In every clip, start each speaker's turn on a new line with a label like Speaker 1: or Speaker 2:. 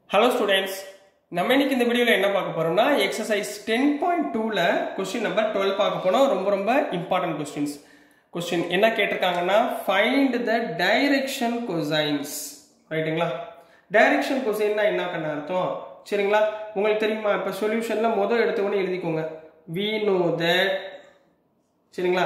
Speaker 1: hello students நம்ம இன்னைக்கு இந்த வீடியோவில் என்ன பார்க்க போறோம்னா எக்ஸசைஸ் டென் பாயிண்ட் டூவில் கொஸ்டின் நம்பர் டுவெல் பார்க்க போனோம் ரொம்ப ரொம்ப இம்பார்ட்டன்ட் கொஸ்டின்ஸ் கொஸ்டின் என்ன கேட்டிருக்காங்கன்னா ஃபைண்ட் த டைரக்ஷன் கொசைன்ஸ் ரைட்டுங்களா டைரக்ஷன் கொசைன்னா என்ன கண்ண அர்த்தம் சரிங்களா உங்களுக்கு தெரியுமா இப்போ சொல்யூஷனில் முதல் எடுத்தவொடனே எழுதிக்கோங்க வி நோ தட் சரிங்களா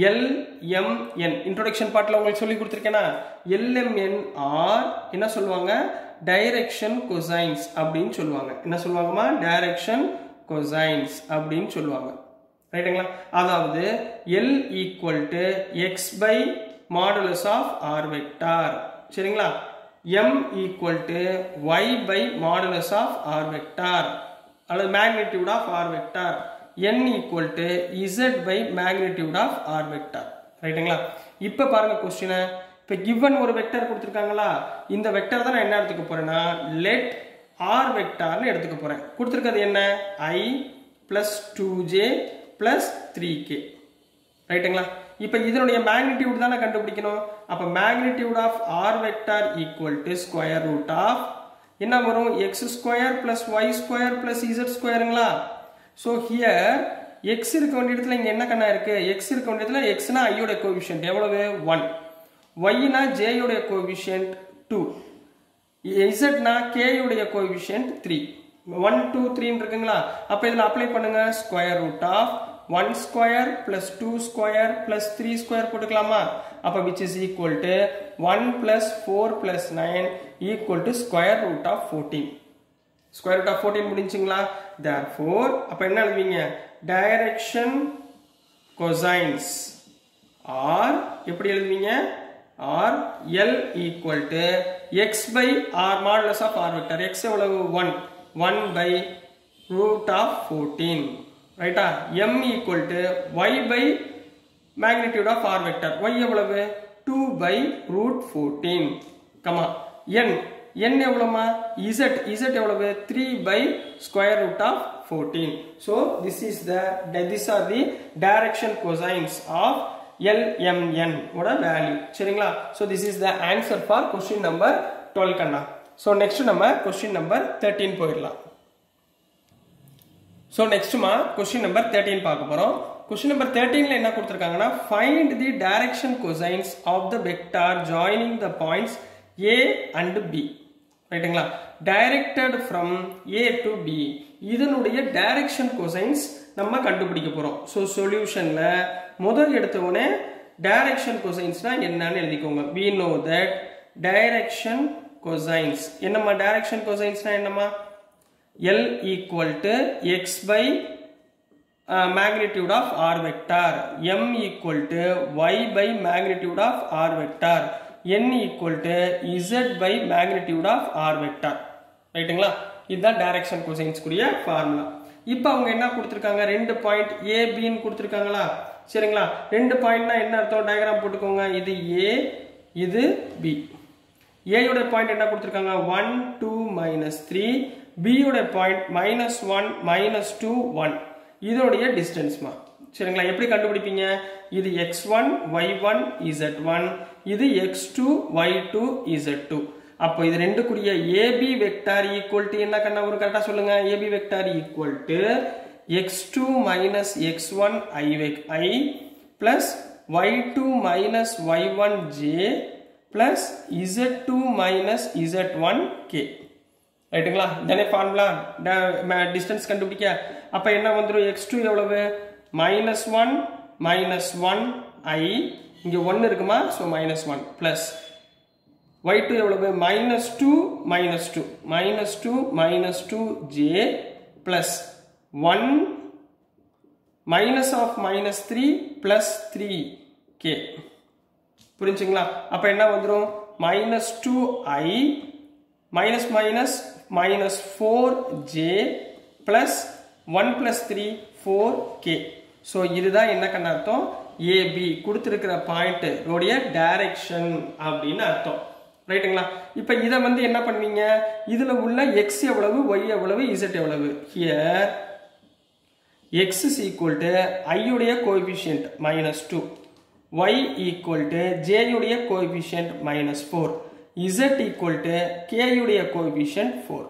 Speaker 1: எல்எம்என் இன்ட்ரோடக்ஷன் பார்ட்டில் உங்களுக்கு சொல்லி கொடுத்துருக்கேன்னா எல்எம்என் ஆர் என்ன சொல்லுவாங்க டைரக்ஷன் கொசைன்ஸ் அப்படின்னு சொல்லுவாங்க என்ன சொல்லுவாங்கம்மா டைரக்ஷன் கொசைன்ஸ் அப்படின்னு சொல்லுவாங்க ரைட்டுங்களா அதாவது l equal to x by modulus of R vector சரிங்களா m equal to y by modulus of R vector அல்லது magnitude of R vector n equal to z by magnitude of r vector ரைட்டுங்களா இப்போ பாருங்க கொஸ்டினை இப்போ given ஒரு vector கொடுத்துருக்காங்களா இந்த வெக்டர் தான் நான் என்ன எடுத்துக்க போறேன்னா லெட் ஆர் வெக்டார்னு எடுத்துக்க போறேன் கொடுத்துருக்கிறது என்ன i plus two j plus three k ரைட்டுங்களா இப்போ இதனுடைய மேக்னிடியூட் தானே கண்டுபிடிக்கணும் அப்போ magnitude of R vector equal to square root of என்ன வரும் x square plus y square plus z ஸ்கொயருங்களா ஸோ ஹியர் எக்ஸ் இருக்க வேண்டிய இடத்துல இங்கே என்ன கண்ணா இருக்கு எக்ஸ் இருக்க வேண்டிய இடத்துல எக்ஸ்னா ஐயோட கோவிஷியன்ட் எவ்வளவு ஒன் ஒய்னா ஜேயோடைய கோவிஷியன்ட் டூ இசட்னா கேயுடைய கோவிஷியன்ட் த்ரீ ஒன் டூ த்ரீன்னு இருக்குங்களா அப்போ இதில் அப்ளை பண்ணுங்க square root of one square plus two square plus three square போட்டுக்கலாமா அப்போ which is equal to one plus four plus nine equal to square root of fourteen square root of fourteen முடிஞ்சுங்களா therefore அப்போ என்ன எழுதுவீங்க direction cosines are எப்படி எழுதுவீங்க are l equal to x by R modulus of R vector x எவ்வளவு one one by root of fourteen ரைட்டா m equal to y by magnitude of R vector y எவ்வளவு two by root fourteen comma n n எவ்வளவுமா z z எவ்வளவு 3 by square root of 14 so this is the these are the direction cosines of lmn ஓட value சரிங்களா so this is the answer for question number 12 கண்ணா so next நம்ம question number 13 போயிடலாம் so next மா question number 13 பார்க்க போறோம் question number 13ல என்ன கொடுத்திருக்காங்கன்னா find the direction cosines of the vector joining the points a and b ரைட்டுங்களா directed from A to B இதனுடைய டைரக்ஷன் கொசைன்ஸ் நம்ம கண்டுபிடிக்க போகிறோம் ஸோ சொல்யூஷனில் முதல் எடுத்தவுடனே டைரக்ஷன் கொசைன்ஸ்னா என்னன்னு எழுதிக்கோங்க we know that direction cosines என்னம்மா டைரக்ஷன் கொசைன்ஸ்னா என்னம்மா l equal to x by magnitude of r vector m equal to y by magnitude of r vector n equal to z by magnitude of r vector ரைட்டுங்களா இதுதான் direction cosines கூடிய formula இப்போ அவங்க என்ன கொடுத்துருக்காங்க ரெண்டு பாயிண்ட் ஏ பின்னு கொடுத்துருக்காங்களா சரிங்களா ரெண்டு பாயிண்ட்னா என்ன அர்த்தம் டயக்ராம் போட்டுக்கோங்க இது ஏ இது பி ஏயோட பாயிண்ட் என்ன கொடுத்துருக்காங்க ஒன் டூ மைனஸ் த்ரீ பியோட point minus one minus two one இதோடைய டிஸ்டன்ஸ்மா சரிங்களா எப்படி கண்டுபிடிப்பீங்க இது X one Y one Z one இது X two Y two Z two அப்போ இது ரெண்டுக்குரிய ஏபி வெக்டார் ஈக்குவல் டு என்ன கண்ணா ஒரு கரெக்டாக சொல்லுங்க AB vector equal to X two minus X one I வெக் I plus Y two minus Y one J plus Z two minus Z one K ரைட்டுங்களா தானே ஃபார்முலா டிஸ்டன்ஸ் கண்டுபிடிக்க அப்போ என்ன வந்துடும் எக்ஸ் டூ எவ்வளவு minus one minus one I இங்கே ஒன்று இருக்குமா so minus one plus Y two எவ்வளவு minus two minus two minus two minus two J plus one minus of minus three plus three K புரிஞ்சுங்களா அப்போ என்ன வந்துடும் minus two I minus minus minus 4j plus 1 plus 3 4k so இதுதான் என்ன கண்ண அர்த்தம் AB கொடுத்துருக்கிற பாயிண்ட் உடைய டைரக்ஷன் அப்படின்னு அர்த்தம் ரைட்டுங்களா இப்போ இதை வந்து என்ன பண்ணுவீங்க இதில் உள்ள எக்ஸ் எவ்வளவு ஒய் எவ்வளவு இசட் எவ்வளவு here X is equal to ஐயுடைய coefficient minus two Y equal to ஜேயுடைய coefficient minus four z equal to k உடைய coefficient 4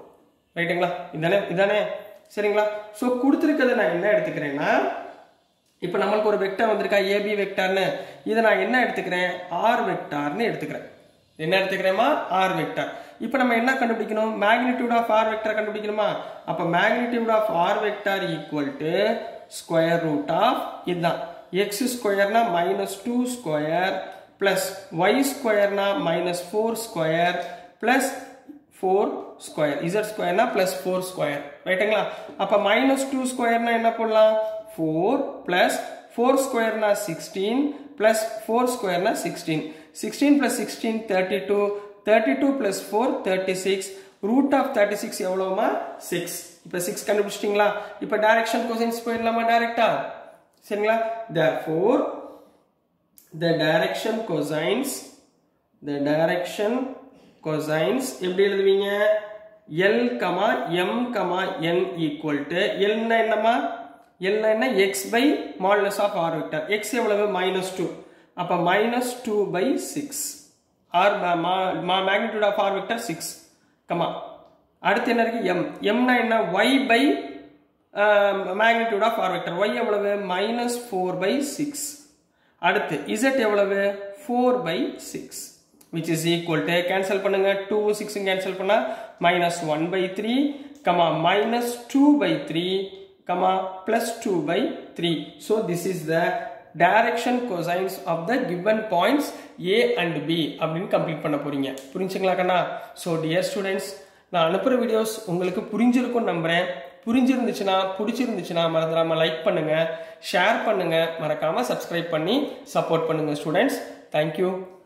Speaker 1: ரைட்டுங்களா இதானே இதானே சரிங்களா ஸோ கொடுத்துருக்கதை நான் என்ன எடுத்துக்கிறேன்னா இப்போ நம்மளுக்கு ஒரு வெக்டர் வந்திருக்கா ஏபி வெக்டார்னு இதை நான் என்ன எடுத்துக்கிறேன் ஆர் வெக்டார்னு எடுத்துக்கிறேன் என்ன எடுத்துக்கிறேமா ஆர் வெக்டார் இப்போ நம்ம என்ன கண்டுபிடிக்கணும் மேக்னிடியூட் ஆஃப் ஆர் வெக்டார் கண்டுபிடிக்கணுமா அப்போ magnitude of R vector equal to square root of இதுதான் எக்ஸ் ஸ்கொயர்னா minus two square plus Y ஸ்கொயர்னா minus four square plus four square Z ஸ்கொயர்னா பிளஸ் ஃபோர் ஸ்கொயர் ரைட்டுங்களா அப்போ மைனஸ் டூ ஸ்கொயர்னா என்ன பண்ணலாம் ஃபோர் பிளஸ் ஃபோர் ஸ்கொயர்னா சிக்ஸ்டீன் பிளஸ் ஃபோர் ஸ்கொயர்னா sixteen sixteen plus sixteen thirty two thirty two plus four thirty six root of thirty six எவ்வளோமா six இப்போ six கண்டுபிடிச்சிட்டிங்களா இப்போ டைரக்ஷன் கொசைன்ஸ் போயிடலாமா டைரக்டா சரிங்களா therefore the direction cosines the direction cosines எப்படி எழுதுவீங்க L comma M comma N equal to L னா என்னமா L னா என்ன x by modulus of r vector x எவ்வளவு minus 2 அப்ப minus 2 by 6 r magnitude of r vector 6 comma அடுத்து என்ன இருக்கு M M னா என்ன y by magnitude of R vector y எவ்வளவு மைனஸ் ஃபோர் பை சிக்ஸ் அடுத்து z எவ்வளவு four by six which is equal to cancel பண்ணுங்க டூ சிக்ஸ் கேன்சல் பண்ணா minus one by three comma minus two by three comma plus two by three so this is the direction cosines of the given points A and B அப்படின்னு complete பண்ண போறீங்க புரிஞ்சுங்களா கண்ணா so dear students நான் அனுப்புகிற videos உங்களுக்கு புரிஞ்சிருக்கும்னு நம்புகிறேன் புரிஞ்சிருந்துச்சுன்னா பிடிச்சிருந்துச்சுன்னா மறந்துடாம லைக் பண்ணுங்க ஷேர் பண்ணுங்க மறக்காம சப்ஸ்கிரைப் பண்ணி சப்போர்ட் பண்ணுங்க ஸ்டூடெண்ட்ஸ் தேங்க்யூ